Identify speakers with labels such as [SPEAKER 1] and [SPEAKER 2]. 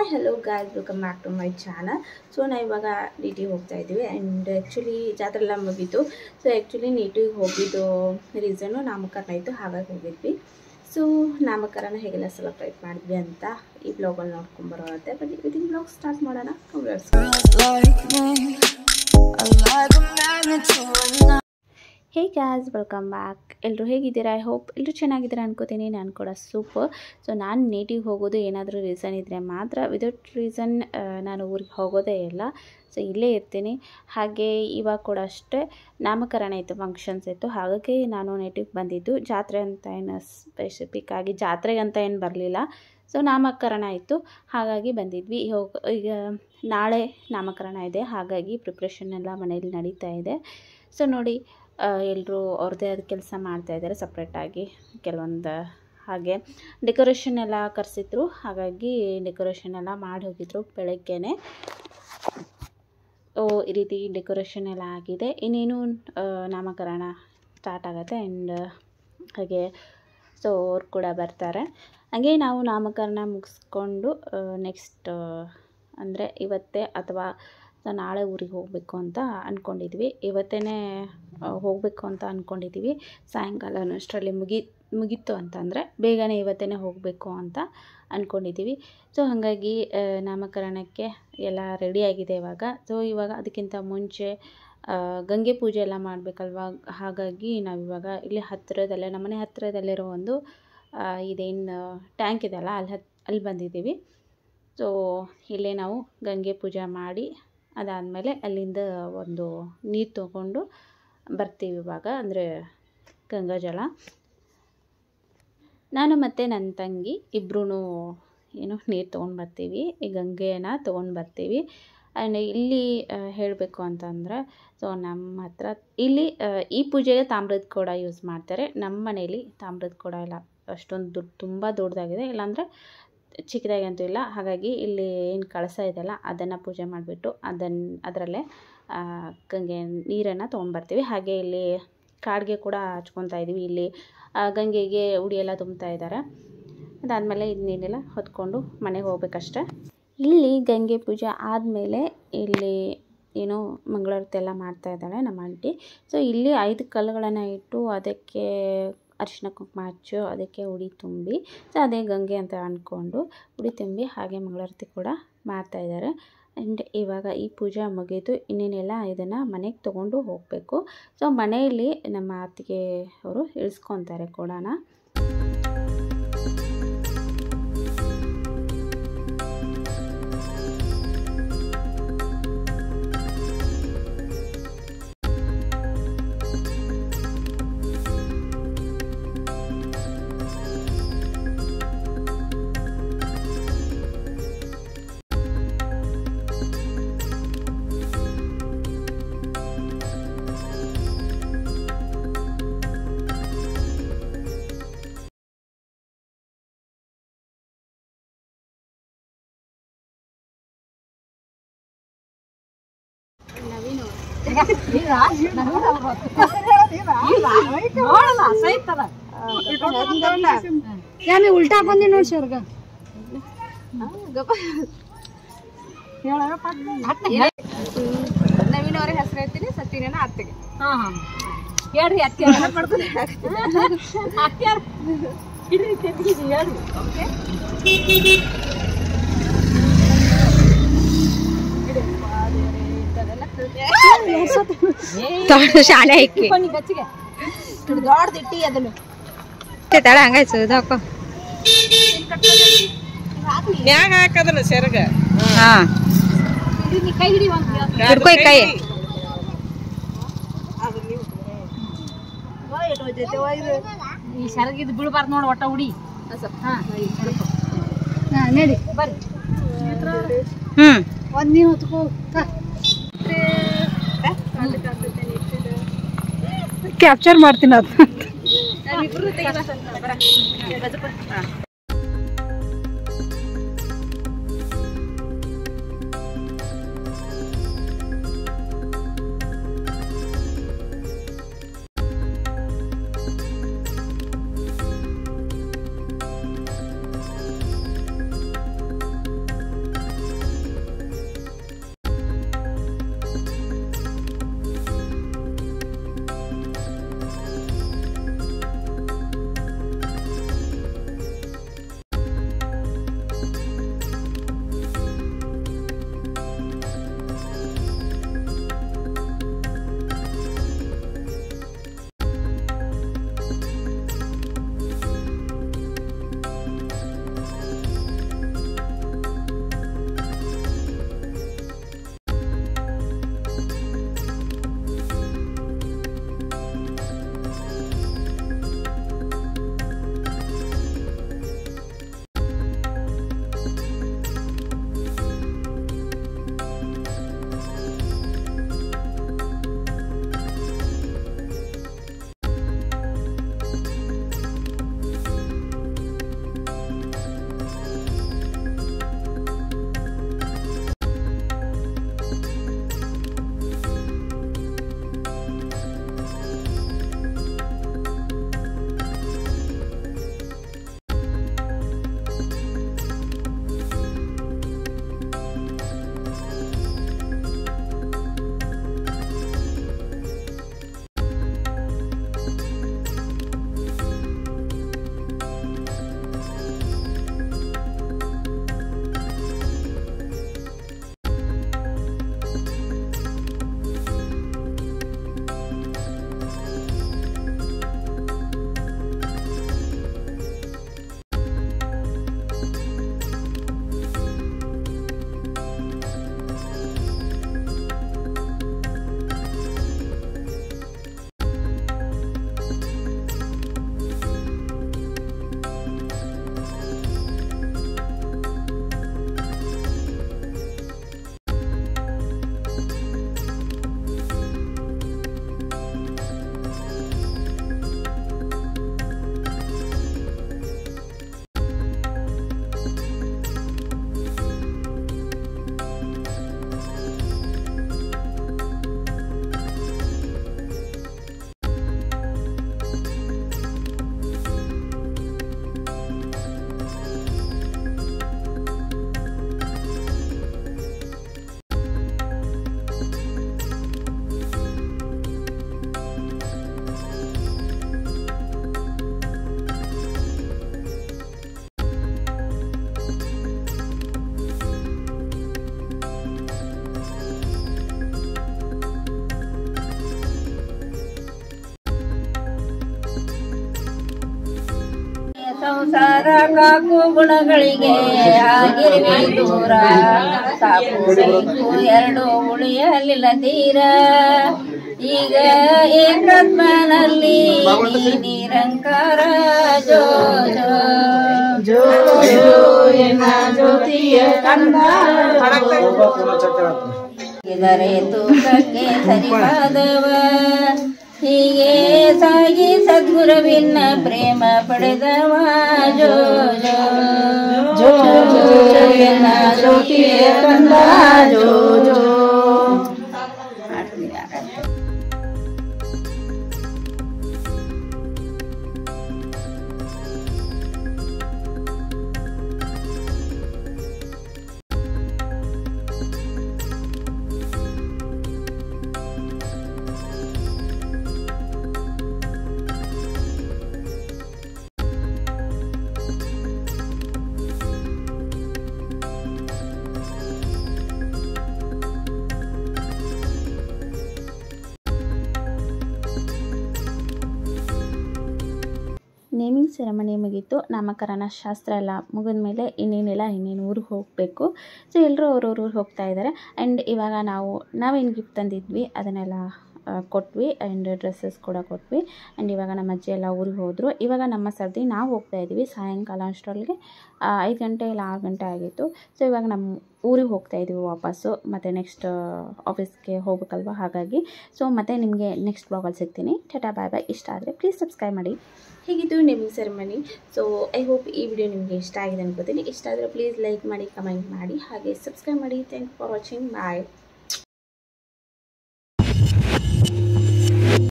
[SPEAKER 1] Hello guys welcome back to my channel so ನಾವು ಇವಾಗ ನೀಟಿಗೆ ಹೋಗ್ತಾ ಇದ್ದೀವಿ ಆ್ಯಂಡ್ ಆ್ಯಕ್ಚುಲಿ ಜಾತ್ರೆ ಎಲ್ಲ ಮುಗೀತು ಸೊ ಆ್ಯಕ್ಚುಲಿ ನೀಟಿಗೆ ಹೋಗಿದ್ದು ರೀಸನ್ನು ನಾಮಕರಣ ಇತ್ತು ಹಾಗಾಗಿ ಹೋಗಿದ್ವಿ ಸೊ ನಾಮಕರಣ ಹೇಗೆಲ್ಲ ಸೆಲೆಬ್ರೇಟ್ ಮಾಡಿದ್ವಿ ಅಂತ ಈ ಬ್ಲಾಗಲ್ಲಿ ನೋಡ್ಕೊಂಬರೋತ್ತೆ ಬಟ್ ಇವತ್ತಿನ ಬ್ಲಾಗ್ ಸ್ಟಾರ್ಟ್ ಮಾಡೋಣ ಕಂಪ್ಲೀಟ್ಸ್
[SPEAKER 2] like me, like a magnet to a
[SPEAKER 1] hey guys welcome back ಎಲ್ಲರೂ ಹೇಗಿದ್ದೀರಾ ಐ ಹೋಪ್ ಎಲ್ಲರೂ ಚೆನ್ನಾಗಿದ್ದೀರಾ ಅನ್ಕೋತೀನಿ ನಾನು ಕೂಡ ಸೂಪರ್ ಸೊ ನಾನು ನೇಟಿಗೆ ಹೋಗೋದು ಏನಾದರೂ ರೀಸನ್ ಇದ್ದರೆ ಮಾತ್ರ ವಿದೌಟ್ ರೀಸನ್ ನಾನು ಊರಿಗೆ ಹೋಗೋದೇ ಇಲ್ಲ ಸೊ ಇಲ್ಲೇ ಇರ್ತೀನಿ ಹಾಗೆ ಇವಾಗ ಕೂಡ ಅಷ್ಟೇ ನಾಮಕರಣ ಇತ್ತು ಫಂಕ್ಷನ್ಸ್ ಇತ್ತು ಹಾಗಾಗಿ ನಾನು ನೇಟಿಗೆ ಬಂದಿದ್ದು ಜಾತ್ರೆ ಅಂತ ಏನು ಸ್ಪೆಸಿಫಿಕ್ ಆಗಿ ಜಾತ್ರೆಗೆ ಅಂತ ಏನು ಬರಲಿಲ್ಲ ಸೊ ನಾಮಕರಣ ಇತ್ತು ಹಾಗಾಗಿ ಬಂದಿದ್ವಿ ಹೋಗ ಈಗ ನಾಳೆ ನಾಮಕರಣ ಇದೆ ಹಾಗಾಗಿ ಪ್ರಿಪ್ರೇಷನ್ ಎಲ್ಲ ಮನೇಲಿ ನಡೀತಾ ಇದೆ ಸೊ ನೋಡಿ ಎಲ್ಲರೂ ಅವ್ರದ್ದೇ ಆದ ಕೆಲಸ ಮಾಡ್ತಾಯಿದ್ದಾರೆ ಸಪ್ರೇಟಾಗಿ ಕೆಲವೊಂದು ಹಾಗೆ ಡೆಕೋರೇಷನ್ ಎಲ್ಲ ಕರೆಸಿದ್ರು ಹಾಗಾಗಿ ಡೆಕೋರೇಷನ್ ಎಲ್ಲ ಮಾಡಿ ಹೋಗಿದ್ರು ಬೆಳಗ್ಗೆನೆ ಓ ಈ ರೀತಿ ಡೆಕೋರೇಷನ್ ಎಲ್ಲ ಆಗಿದೆ ಇನ್ನೇನು ಆ, ನಾಮಕರಣ ಸ್ಟಾರ್ಟ್ ಆಗುತ್ತೆ ಆ್ಯಂಡ್ ಹಾಗೆ ಸೊ ಅವ್ರು ಕೂಡ ಬರ್ತಾರೆ ಹಾಗೆ ನಾವು ನಾಮಕರಣ ಮುಗಿಸ್ಕೊಂಡು ನೆಕ್ಸ್ಟ್ ಅಂದರೆ ಇವತ್ತೇ ಅಥವಾ ಸೊ ನಾಳೆ ಊರಿಗೆ ಹೋಗಬೇಕು ಅಂತ ಅಂದ್ಕೊಂಡಿದ್ವಿ ಇವತ್ತೇ ಹೋಗಬೇಕು ಅಂತ ಅಂದ್ಕೊಂಡಿದ್ದೀವಿ ಸಾಯಂಕಾಲ ಅಷ್ಟರಲ್ಲಿ ಮುಗಿ ಮುಗೀತು ಅಂತಂದರೆ ಬೇಗನೆ ಇವತ್ತೇ ಹೋಗಬೇಕು ಅಂತ ಅಂದ್ಕೊಂಡಿದ್ದೀವಿ ಸೊ ಹಾಗಾಗಿ ಆ, ನಾಮಕರಣಕ್ಕೆ ಎಲ್ಲ ರೆಡಿಯಾಗಿದೆ ಇವಾಗ ಸೊ ಇವಾಗ ಅದಕ್ಕಿಂತ ಮುಂಚೆ ಆ, ಗಂಗೆ ಪೂಜೆ ಎಲ್ಲ ಮಾಡಬೇಕಲ್ವ ಹಾಗಾಗಿ ನಾವಿವಾಗ ಇಲ್ಲಿ ಹತ್ತಿರದಲ್ಲೇ ನಮ್ಮನೆ ಹತ್ತಿರದಲ್ಲಿರೋ ಒಂದು ಆ, ಇದೇನು ಟ್ಯಾಂಕ್ ಇದೆಯಲ್ಲ ಅಲ್ಲಿ ಹತ್ ಅಲ್ಲಿ ಬಂದಿದ್ದೀವಿ ಸೊ ಇಲ್ಲೇ ನಾವು ಗಂಗೆ ಪೂಜೆ ಮಾಡಿ ಅದಾದಮೇಲೆ ಅಲ್ಲಿಂದ ಒಂದು ನೀರು ತೊಗೊಂಡು ಬರ್ತೀವಿ ಇವಾಗ ಅಂದರೆ ಗಂಗಾಜಲ ನಾನು ಮತ್ತು ನನ್ನ ತಂಗಿ ಇಬ್ಬರೂ ಏನು ನೀರು ತೊಗೊಂಡು ಬರ್ತೀವಿ ಈ ಗಂಗೆನ ತೊಗೊಂಡು ಬರ್ತೀವಿ ಆ್ಯಂಡ್ ಇಲ್ಲಿ ಹೇಳಬೇಕು ಅಂತಂದರೆ ಸೊ ನಮ್ಮ ಹತ್ರ ಇಲ್ಲಿ ಆ, ಈ ಪೂಜೆಗೆ ತಾಮ್ರದ ಕೊಡ ಯೂಸ್ ಮಾಡ್ತಾರೆ ನಮ್ಮ ಮನೇಲಿ ತಾಮ್ರದ ಕೊಡ ಎಲ್ಲ ಅಷ್ಟೊಂದು ದುಡ್ಡು ತುಂಬ ದೊಡ್ಡದಾಗಿದೆ ಇಲ್ಲಾಂದರೆ ಚಿಕ್ಕದಾಗಿ ಅಂತೂ ಇಲ್ಲ ಹಾಗಾಗಿ ಇಲ್ಲಿ ಏನು ಕಳಸ ಇದೆಯಲ್ಲ ಅದನ್ನು ಪೂಜೆ ಮಾಡಿಬಿಟ್ಟು ಅದನ್ನು ಅದರಲ್ಲೇ ಆ, ಗಂಗೆ ನೀರನ್ನು ತೊಗೊಂಡ್ಬರ್ತೀವಿ ಹಾಗೆ ಇಲ್ಲಿ ಕಾಡಿಗೆ ಕೂಡ ಹಚ್ಕೊತಾ ಇದ್ದೀವಿ ಇಲ್ಲಿ ಆ, ಗಂಗೆಗೆ ಉಡಿ ಎಲ್ಲ ತುಂಬ್ತಾ ಇದ್ದಾರೆ ಅದಾದಮೇಲೆ ಇದನ್ನೇನೆಲ್ಲ ಹೊತ್ಕೊಂಡು ಮನೆಗೆ ಹೋಗ್ಬೇಕಷ್ಟೆ ಇಲ್ಲಿ ಗಂಗೆ ಪೂಜೆ ಆದಮೇಲೆ ಇಲ್ಲಿ ಏನೋ ಮಂಗಳಾರತಿ ಎಲ್ಲ ಮಾಡ್ತಾ ಇದ್ದಾಳೆ ನಮ್ಮ ಆಂಟಿ ಸೊ ಇಲ್ಲಿ ಐದು ಕಲ್ಲುಗಳನ್ನು ಇಟ್ಟು ಅದಕ್ಕೆ ಅರಿಶಿನ ಕುಂಕುಮ ಹಚ್ಚು ಅದಕ್ಕೆ ಉಡಿ ತುಂಬಿ ಸೊ ಅದೇ ಗಂಗೆ ಅಂತ ಅಂದ್ಕೊಂಡು ಉಡಿ ತುಂಬಿ ಹಾಗೆ ಮಂಗಳಾರತಿ ಕೂಡ ಮಾಡ್ತಾ ಇದ್ದಾರೆ ಆ್ಯಂಡ್ ಇವಾಗ ಈ ಪೂಜೆ ಮುಗೀತು ಇನ್ನೇನೆಲ್ಲ ಇದನ್ನು ಮನೆಗೆ ತೊಗೊಂಡು ಹೋಗಬೇಕು ಸೊ ಮನೆಯಲ್ಲಿ ನಮ್ಮ ಅತ್ತಿಗೆ ಅವರು ಇಳಿಸ್ಕೊತಾರೆ ಕೊಡನ
[SPEAKER 3] ಯಾಮಿ ಉಲ್ಟಾ ಬಂದಿ ನೋಡಿ ಸರ್ಗ
[SPEAKER 4] ನವೀನ್ ಅವ್ರ ಹೆಸರು ಹೇಳ್ತೀನಿ ಸತ್ಯನ ಅತ್ತಿಗೆ
[SPEAKER 3] ಹಾ ಹಾ ಹೇಳ್ರಿ ಅತ್ಯಾರ ಪಡ್ಕೊಂಡು ಅತ್ಯಾರ ಇಡ್ರಿ ತೆಗ್ದಿರಿ ಹೇಳ್ರಿ
[SPEAKER 4] ಶಾಲೆ ಐಕಿ
[SPEAKER 3] ಬನ್ನಿ ಗಚ್ಚಿಗೆ
[SPEAKER 4] ದೊಡ್ಡದು ಇಟ್ಟಿ ಅದನ್ನು
[SPEAKER 3] ತಳ ಹಂಗಾಯ್ತು ಇದಾಕೋ
[SPEAKER 5] ಮ್ಯಾಗ ಹಾಕದನ ಸೆರಗ
[SPEAKER 3] ಹಾ ಕೈ ಹಿಡಿ ಒಂದು
[SPEAKER 4] ಹಿಡ್ಕೊ ಈ ಕೈ
[SPEAKER 3] ಈ ಸೆರಗಿದ್ ಬೀಳ್ಬಾರ್ದು ನೋಡು ಒಟ್ಟ ಹುಡಿ ಹಾ ಹಾ ನಡಿ ಬರ್ರಿ
[SPEAKER 4] ಹ್ಮ್
[SPEAKER 3] ಒಂದ್ ನೀವು ಹೊತ್ಕೋ ಕ್ಯಾಪ್ಚರ್ ಮಾಡ್ತೀನಿ ಅದು
[SPEAKER 2] Thank
[SPEAKER 6] ಸಂಸಾರ ಕಾಕು ಗುಣಗಳಿಗೆ ಆಗಿರುವೆ ದೂರ ಸಾಕು ಬೇಕು ಎರಡು ಉಳಿಯಲಿಲ್ಲ ತೀರ ಈಗ ಏಕಾತ್ಮನಲ್ಲಿ ನೀ ನಿರಂಕಾರ ಜೋ ಜೋ ಜೋ ಜೋ ಎನ್ನ ಜ್ಯೋತಿಯ ಕಂದ ಇದರೆ ತೂಕಕ್ಕೆ ಸರಿವಾದವ ಹೀಗೆ ಸಾಗಿ ಸದ್ಗುರುವಿನ ಪ್ರೇಮ ಪಡೆದವ ಜೋ ಜೋ ಜೋ ಜೋ ಎನ್ನ ಜ್ಯೋತಿಯ ಕಂದ ಜೋ ಜೋ ಮಾಡ್ತೀನಿ ಆರಾಮ.
[SPEAKER 1] ನೇಮಿಂಗ್ ಸೆರೆಮನಿ ಮುಗೀತು ನಾಮಕರಣ ಶಾಸ್ತ್ರ ಎಲ್ಲ ಮುಗಿದ ಮೇಲೆ ಇನ್ನೇನಿಲ್ಲ ಇನ್ನೇನು ಊರಿಗೆ ಹೋಗಬೇಕು ಸೊ ಎಲ್ಲರೂ ಅವ್ರವ್ರ ಊರಿಗೆ ಹೋಗ್ತಾ ಇದ್ದಾರೆ ಆ್ಯಂಡ್ ಇವಾಗ ನಾವು ನಾವೇನು ಗಿಫ್ಟ್ ತಂದಿದ್ವಿ ಅದನ್ನೆಲ್ಲ ಆ, ಕೊಟ್ವಿ ಆ್ಯಂಡ್ ಡ್ರೆಸ್ಸಸ್ ಕೂಡ ಕೊಟ್ವಿ ಆ್ಯಂಡ್ ಇವಾಗ ನಮ್ಮ ಅಜ್ಜಿ ಎಲ್ಲ ಊರಿಗೆ ಹೋದರು ಇವಾಗ ನಮ್ಮ ಸರ್ದಿ ನಾವು ಹೋಗ್ತಾ ಇದ್ದೀವಿ ಸಾಯಂಕಾಲ ಅಷ್ಟರೊಳಗೆ ಐದು ಗಂಟೆ ಇಲ್ಲ ಆರು ಗಂಟೆ ಆಗಿತ್ತು ಸೊ ಇವಾಗ ನಮ್ಮ ಊರಿಗೆ ಹೋಗ್ತಾ ಇದ್ದೀವಿ ವಾಪಸ್ಸು ಮತ್ತು ನೆಕ್ಸ್ಟ್ ಆಫೀಸ್ಗೆ ಹೋಗ್ಬೇಕಲ್ವ ಹಾಗಾಗಿ ಸೊ ಮತ್ತೆ ನಿಮಗೆ ನೆಕ್ಸ್ಟ್ ಬ್ಲಾಗಲ್ಲಿ ಸಿಗ್ತೀನಿ ಟಾಟಾ ಬಾಯ್ ಬಾಯ್ ಇಷ್ಟ ಆದರೆ ಪ್ಲೀಸ್ ಸಬ್ಸ್ಕ್ರೈಬ್ ಮಾಡಿ ಹೀಗಿದ್ದು naming ceremony so I hope ಈ ವಿಡಿಯೋ ನಿಮಗೆ ಇಷ್ಟ ಆಗಿದೆ ಅನ್ಕೋತೀನಿ ಇಷ್ಟ ಆದರೆ ಪ್ಲೀಸ್ ಲೈಕ್ ಮಾಡಿ ಕಮೆಂಟ್ ಮಾಡಿ ಹಾಗೆ ಸಬ್ಸ್ಕ್ರೈಬ್ ಮಾಡಿ ಥ್ಯಾಂಕ್ ಫಾರ್ ವಾಚಿಂಗ್ ಬಾಯ್